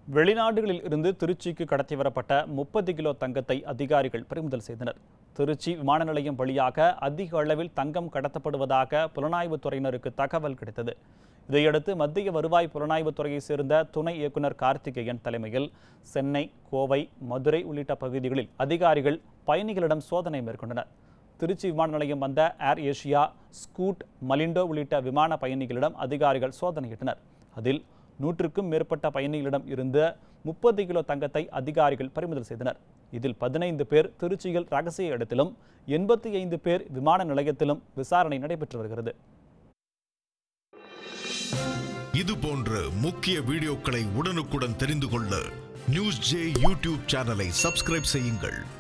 வெளிநாடுகளில் இருந்து திருச்சிக்கு கடத்தி வரப்பட்ட முப்பது கிலோ தங்கத்தை அதிகாரிகள் பறிமுதல் செய்தனர் திருச்சி விமான நிலையம் வழியாக அதிக அளவில் தங்கம் கடத்தப்படுவதாக புலனாய்வுத் துறையினருக்கு தகவல் கிடைத்தது இதையடுத்து மத்திய வருவாய் புலனாய்வுத் துறையைச் சேர்ந்த துணை இயக்குனர் கார்த்திகேயன் தலைமையில் சென்னை கோவை மதுரை உள்ளிட்ட பகுதிகளில் அதிகாரிகள் பயணிகளிடம் சோதனை மேற்கொண்டனர் திருச்சி விமான நிலையம் வந்த ஏர் ஏஷியா ஸ்கூட் மலிண்டோ உள்ளிட்ட விமான பயணிகளிடம் அதிகாரிகள் சோதனையிட்டனர் அதில் நூற்றுக்கும் மேற்பட்ட பயணிகளிடம் இருந்த முப்பது கிலோ தங்கத்தை அதிகாரிகள் பறிமுதல் செய்தனர் இதில் பதினைந்து பேர் திருச்சியில் ரகசிய இடத்திலும் எண்பத்தி ஐந்து பேர் விமான நிலையத்திலும் விசாரணை நடைபெற்று வருகிறது இது போன்ற முக்கிய வீடியோக்களை உடனுக்குடன் தெரிந்து கொள்ள நியூஸ் ஜே யூடியூப் சேனலை சப்ஸ்கிரைப் செய்யுங்கள்